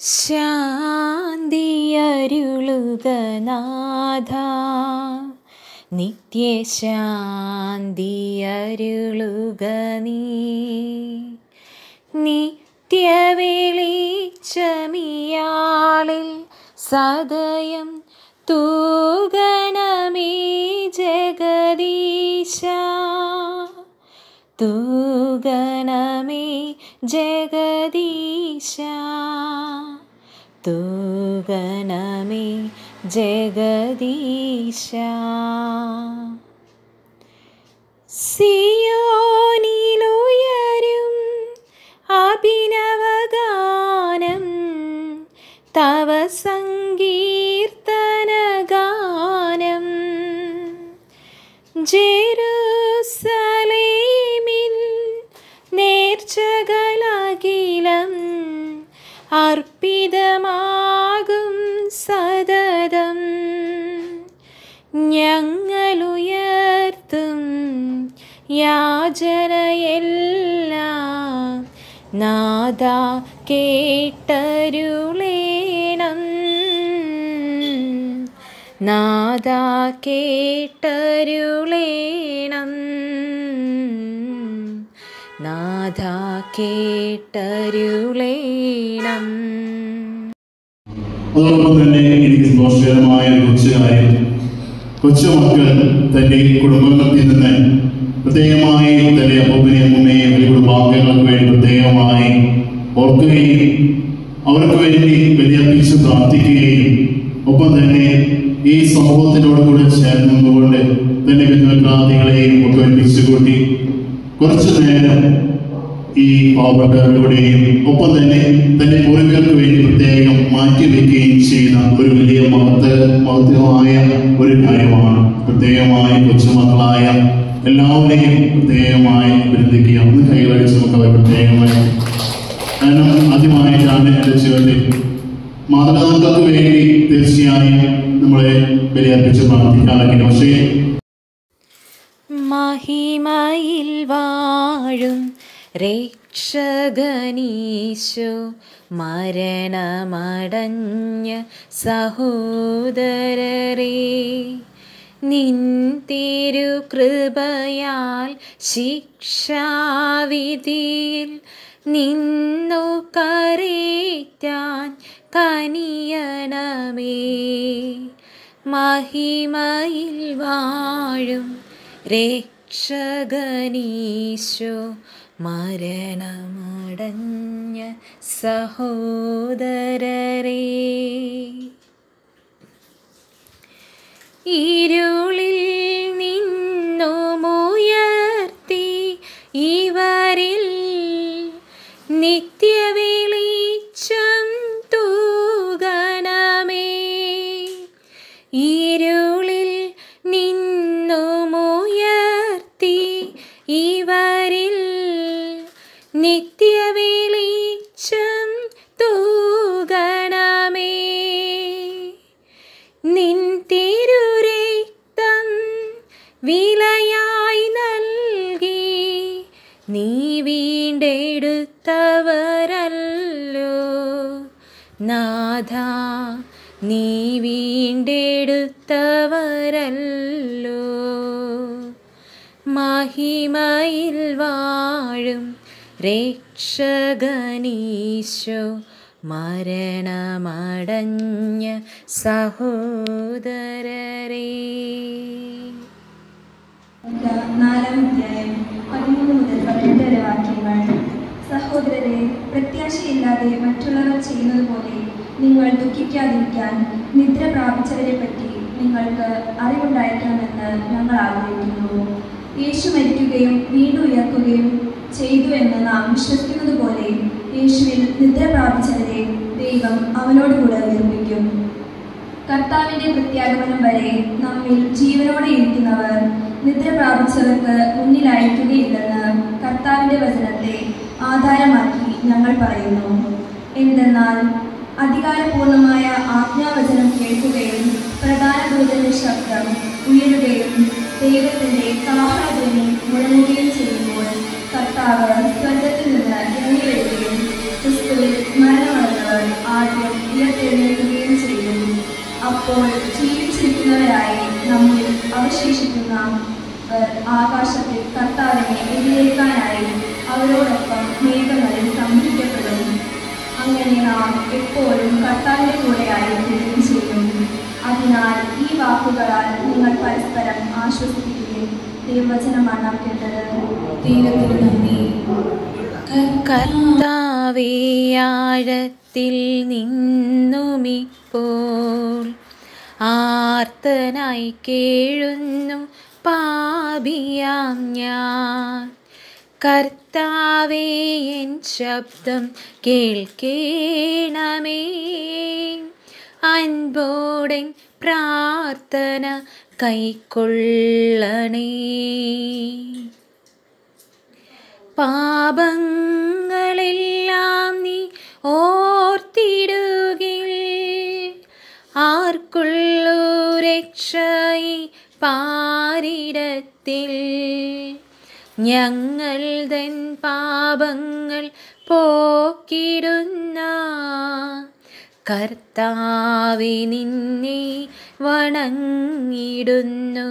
ശാന്തിയരുളുക നാഥ നിത്യശാന്തിയരുളുക നീ നിത്യവെളിച്ചമിയാളിൽ സദയം തൂകണമേ ജഗദീശ തൂകണമേ ജഗദീശ തൂകണമേ ജഗദീശ സിയോനിലുയരും അഭിനവഗാനം തവ സങ്കീർത്തനഗാനം ജെറുസലേമിൽ നേർച്ചകളകിലം അർപ്പിതമാകും സതതം ഞങ്ങളുയർത്തും യാചനയെല്ലാം നാദ കേട്ടരുളേണം നാദ കേട്ടരുളേണം നാഥ കേട്ടരുളേണം അതോടൊപ്പം തന്നെ എനിക്ക് സന്തോഷകരമായ ഒരു കൊച്ചു കാര്യം കൊച്ചുമക്കൾ തന്റെ കുടുംബത്തിൽ നിന്ന് പ്രത്യേകമായി തന്റെ അപ്പൂപ്പനെയും അമ്മൂമ്മയും വലിയ കുടുംബാംഗങ്ങൾക്ക് വേണ്ടി പ്രത്യേകമായി ഓർക്കുകയും അവർക്ക് വേണ്ടി ബലിയർപ്പിച്ച് പ്രാർത്ഥിക്കുകയും ഒപ്പം തന്നെ ഈ സമൂഹത്തിനോട് കൂടെ ചേർന്ന് നിന്നുകൊണ്ട് തന്റെ ബന്ധുക്രാന്തികളെയും ഒക്കെ ഒരുമിച്ച് കൂട്ടി കുറച്ചു നേരം ഈ പാവപ്പെട്ടവരുടെയും ഒപ്പം തന്നെ തന്റെ പൂർവികർക്ക് വേണ്ടി പ്രത്യേകം മാറ്റിവെക്കുകയും ചെയ്യുന്ന ഒരു വലിയ മഹത്ത മഹത്വമായ ഒരു കാര്യമാണ് പ്രത്യേകമായി കൊച്ചുമക്കളായ എല്ലാവരെയും പ്രത്യേകമായി ബന്ധിക്കുക ഒന്ന് കൈവഴിച്ച് നമുക്ക് അവർ പ്രത്യേകമായി കാരണം ആദ്യമായിട്ടാണ് എൻ്റെ ജീവിതത്തിൽ മാതാപിതാക്കൾക്ക് വേണ്ടി തീർച്ചയായും നമ്മളെ ബലിയർപ്പിച്ച് പ്രാർത്ഥിക്കാറൊക്കെ പക്ഷേ മഹിമയിൽ വാഴും രക്ഷകനീശോ മരണമടഞ്ഞ സഹോദരരെ നിൻ തിരുകൃപയാൽ ശിക്ഷാവിധിയിൽ നിന്നു കരേറ്റാൻ കനിയണമേ മഹിമയിൽ വാഴും രക്ഷകനീശോ മരണമടഞ്ഞ സഹോദരരെ ഇരുളിൽ നിന്നുമുയർത്തി ഇവരിൽ നിത്യവെളിച്ചം തൂകണമേ ഇരുളിൽ നിന്നുമുയർത്തി ഇവരിൽ നിത്യവെളിച്ചം തൂകണമേ നിൻ തിരുരക്തം വിലയായി നൽകി നീ വീണ്ടെടുത്തവരല്ലോ നാഥ നീ വീണ്ടെടുത്തവരല്ലോ മഹിമയിൽ വാഴും രക്ഷകനീശോ മരണമടഞ്ഞ സഹോദരരെ നാലാം അധ്യായം പതിമൂന്ന് മുതൽ പന്ത്രണ്ട് വരെ വാക്യങ്ങൾ സഹോദരരെ പ്രത്യാശയില്ലാതെ മറ്റുള്ളവർ ചെയ്യുന്നത് പോലെ നിങ്ങൾ ദുഃഖിക്കാതിരിക്കാൻ നിദ്ര പ്രാപിച്ചവരെ പറ്റി നിങ്ങൾക്ക് അറിവുണ്ടായിരിക്കണമെന്ന് ഞങ്ങൾ ആഗ്രഹിക്കുന്നു യേശു മരിക്കുകയും വീണ്ടും ഉയർക്കുകയും ചെയ്തു എന്ന് നാം വിശ്വസിക്കുന്നത് പോലെ യേശുവിൽ നിദ്ര പ്രാപിച്ചവരെ ദൈവം അവനോട് കൂടെ ഉയർപ്പിക്കും കർത്താവിന്റെ പ്രത്യാഗമനം വരെ നമ്മിൽ ജീവനോടെ ഇരിക്കുന്നവർ നിദ്ര പ്രാപിച്ചവർക്ക് മുന്നിലായിരിക്കുകയില്ലെന്ന് കർത്താവിന്റെ വചനത്തെ ആധാരമാക്കി ഞങ്ങൾ പറയുന്നു എന്തെന്നാൽ അധികാരപൂർണമായ ആജ്ഞാവചനം കേൾക്കുകയും പ്രധാന ദൂതന്റെ ശബ്ദം ഉയരുകയും ദൈവത്തിന്റെ കാഹളധ്വനി മുഴങ്ങുകയും ചെയ്യുമ്പോൾ കർത്താവ് സ്വർഗത്തിൽ നിന്ന് ഇറങ്ങി വരികയും ക്രിസ്തുവിൽ മരണമടഞ്ഞവർ ആദ്യം അപ്പോൾ ജീവിച്ചിരിക്കുന്നവരായി നമ്മിൽ അവശേഷിക്കുന്ന അവർ ആകാശത്തിൽ കർത്താവിനെ എതിരേൽക്കാനായി അവരോടൊപ്പം മേഘങ്ങളിൽ സംഭരിക്കപ്പെടും അങ്ങനെ നാം എപ്പോഴും കർത്താവിന്റെ കൂടെ ആയിരിക്കുകയും ചെയ്യും അതിനാൽ ഈ വാക്കുകളാൽ നിങ്ങൾ പരസ്പരം ആശ്വസിപ്പിക്കുകയും ദൈവവചനമാണ് നാം കേട്ടത് ദൈവത്തിന് നന്ദി കർത്താവേ ആഴത്തിൽ നിന്നുമിപ്പോൾ ആർത്തനായി കേഴുന്നു പാപിയാം ഞാൻ കർത്താവേ എൻ ശബ്ദം കേൾക്കേണമേ അൻപോടൻ പ്രാർത്ഥന കൈക്കൊള്ളണേ പാപങ്ങളെല്ലാം നീ ഓർത്തിടുകിൽ ആർക്കുള്ളൂ രക്ഷയി പാരിടത്തിൽ ഞങ്ങൾ തൻ പാപങ്ങൾ പോക്കിടുന്ന കർത്താവെ നിന്നെ വണങ്ങിടുന്നു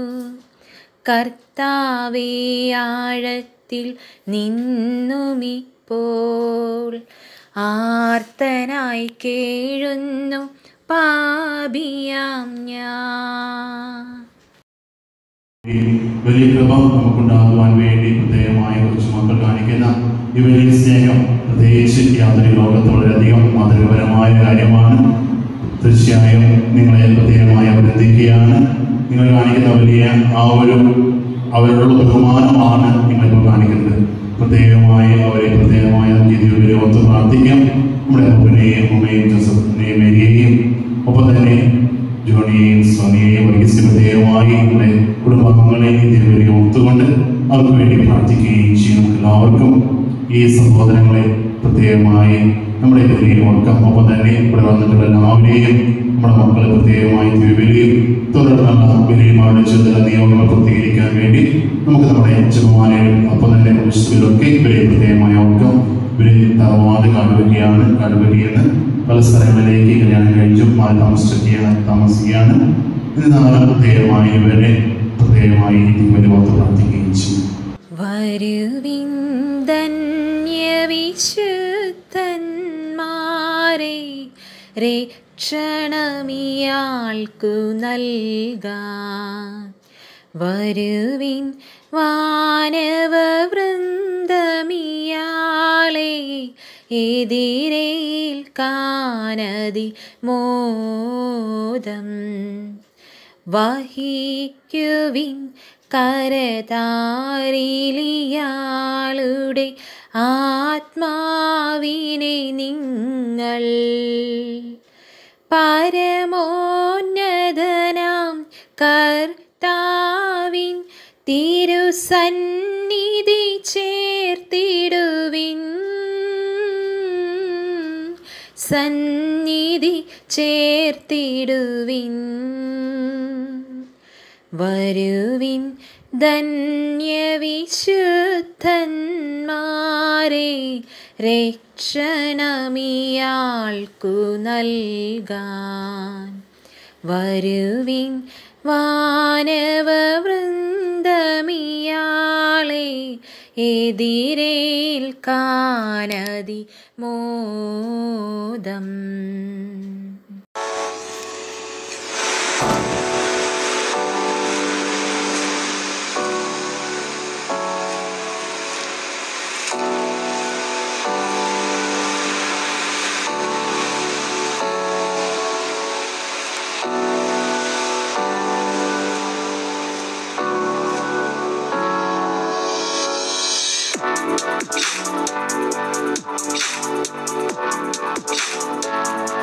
കർത്താവേ ആഴത്തിൽ നിന്നുമിപ്പോൾ ആർത്തനായി കേഴുന്നു പാപിയാം ഞാൻ ഈ വലിയ കൃപ നമുക്കുണ്ടാകുവാൻ വേണ്ടി പ്രത്യേകമായ കുറച്ച് മക്കൾ കാണിക്കുന്ന ഈ വലിയ സ്നേഹം പ്രത്യേകിച്ച് യാതൊരു ലോകത്ത് വളരെയധികം മാതൃകപരമായ കാര്യമാണ് തീർച്ചയായും നിങ്ങളെ പ്രത്യേകമായി അഭിനന്ദിക്കുകയാണ് നിങ്ങൾ കാണിക്കുന്ന വലിയ ആ ഒരു അവരോടുള്ള ബഹുമാനമാണ് നിങ്ങളിപ്പോൾ കാണിക്കുന്നത് പ്രത്യേകമായി അവരെ പ്രത്യേകമായ രീതിയിൽ ഓർത്ത് പ്രാർത്ഥിക്കാം നമ്മുടെ അപ്പനെയും അമ്മയും ജോസഫിനെയും മേരിയെയും ഒപ്പം തന്നെ ജോണിയെയും സോണിയെയും വർഗീസിന് പ്രത്യേകമായി നമ്മുടെ കുടുംബാംഗങ്ങളെ ഇതിനുവേണ്ടി ഓർത്തുകൊണ്ട് അവർക്ക് വേണ്ടി പ്രാർത്ഥിക്കുകയും ചെയ്യും നമുക്ക് എല്ലാവർക്കും ഈ സഹോദരങ്ങളെ പ്രത്യേകമായി നമ്മുടെ ഇതിനെ ഓർക്കാം ഒപ്പം തന്നെ ഇവിടെ വന്നിട്ടുള്ള എല്ലാവരെയും നമ്മുടെ മക്കളെ പ്രത്യേകമായി തിരുവലിയും തുടർന്നുള്ള ബലിയുമാരുടെ ചുമതല നിയമങ്ങൾ പൂർത്തീകരിക്കാൻ വേണ്ടി നമുക്ക് നമ്മുടെ ജപമാനയിലും ഒപ്പം തന്നെ വിശുദ്ധിയിലൊക്കെ ഇവരെ പ്രത്യേകമായി ഓർക്കാം ഇവരെ തറവാട് കാടുവയ്ക്കുകയാണ് കാടുവയ്ക്കുകയെന്ന് പല സ്ഥലങ്ങളിലേക്ക് കല്യാണം കഴിച്ചും മാറി താമസിക്കുകയാണ് താമസിക്കുകയാണ് എന്നിരുന്നാലും പ്രത്യേകമായി ഇവരെ പ്രത്യേകമായി ഇവരെ ഓർത്ത് പ്രാർത്ഥിക്കുകയും ചെയ്യും വരുവിന്ദന്യവിശുദ്ധന്മാരെ രക്ഷണമിയാൾക്കു നൽകാം വരുവിൻ വാനവ വൃന്ദമിയാളെ എതിരേൽക്കാനതി മോദം വഹിക്കുവിൻ കരതാരിലിയാളുടെ ആത്മാവിനെ നിങ്ങൾ പരമോന്നതനാം കർത്താവിൻ തിരുസന്നിധി ചേർത്തിടുവിൻ സന്നിധി ചേർത്തിടുവിൻ വരുവിൻ ധന്യവിശുദ്ധന്മാരെ രക്ഷണമിയാൾക്കു നൽകാൻ വരുവിൻ വാനവ വൃന്ദമിയാളെ എതിരേൽക്കാനതി മോദം Thank